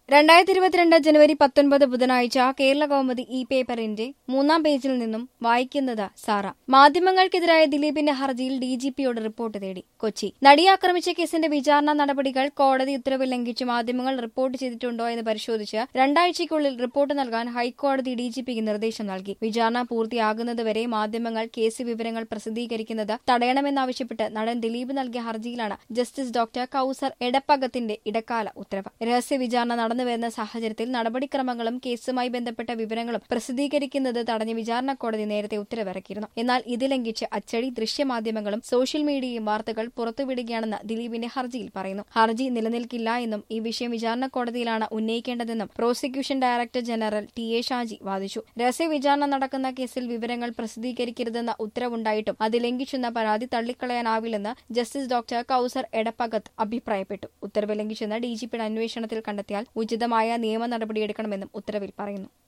രണ്ടായിരത്തി ഇരുപത്തിരണ്ട് ജനുവരി പത്തൊൻപത് ബുധനാഴ്ച കേരള കൗമുദി ഇ പേപ്പറിന്റെ മൂന്നാം പേജിൽ നിന്നും വായിക്കുന്നത് സാറ മാധ്യമങ്ങൾക്കെതിരായ ദിലീപിന്റെ ഹർജിയിൽ ഡി ജി പിയോട് റിപ്പോർട്ട് തേടി കൊച്ചി നടിയെ ആക്രമിച്ച കേസിന്റെ വിചാരണ നടപടികൾ കോടതി ഉത്തരവ് ലംഘിച്ച് മാധ്യമങ്ങൾ റിപ്പോർട്ട് ചെയ്തിട്ടുണ്ടോ എന്ന് പരിശോധിച്ച് രണ്ടാഴ്ചയ്ക്കുള്ളിൽ റിപ്പോർട്ട് നൽകാൻ ഹൈക്കോടതി ഡി ജി പിക്ക് നിർദ്ദേശം നൽകി വിചാരണ പൂർത്തിയാകുന്നതുവരെ മാധ്യമങ്ങൾ കേസ് വിവരങ്ങൾ പ്രസിദ്ധീകരിക്കുന്നത് തടയണമെന്നാവശ്യപ്പെട്ട് നടൻ ദിലീപ് നൽകിയ ഹർജിയിലാണ് ജസ്റ്റിസ് ഡോക്ടർ കൌസർ എടപ്പകത്തിന്റെ ഇടക്കാല ഉത്തരവ് രഹസ്യ വിചാരണ നടന്നുവരുന്ന സാഹചര്യത്തിൽ നടപടിക്രമങ്ങളും കേസുമായി ബന്ധപ്പെട്ട വിവരങ്ങളും പ്രസിദ്ധീകരിക്കുന്നത് തടഞ്ഞ് വിചാരണ കോടതി നേരത്തെ ഉത്തരവിറക്കിയിരുന്നു എന്നാൽ ഇത് ലംഘിച്ച് അച്ചടി ദൃശ്യമാധ്യമങ്ങളും സോഷ്യൽ മീഡിയയും വാർത്തകൾ പുറത്തുവിടുകയാണെന്ന് ദിലീപിന്റെ ഹർജിയിൽ പറയുന്നു ഹർജി നിലനിൽക്കില്ല എന്നും ഈ വിഷയം വിചാരണ കോടതിയിലാണ് ഉന്നയിക്കേണ്ടതെന്നും prosecution director general T A Shaji വാദിച്ചു രഹസ്യ വിചാരണ നടക്കുന്ന കേസിൽ വിവരങ്ങൾ പ്രസിദ്ധീകരിക്കരുതെന്ന ഉത്തരവുണ്ടായിട്ടും അത് ലംഘിച്ചെന്ന പരാതി തള്ളിക്കളയാനാവില്ലെന്ന് ജസ്റ്റിസ് ഡോക്ടർ കൌസർ എടപ്പകത്ത് അഭിപ്രായപ്പെട്ടു ഉത്തരവ് ലംഘിച്ചെന്ന് ഡിജിപിയുടെ അന്വേഷണത്തിൽ കണ്ടെത്തിയാൽ ഉചിതമായ നിയമ നടപടിയെടുക്കണമെന്നും ഉത്തരവിൽ പറയുന്നു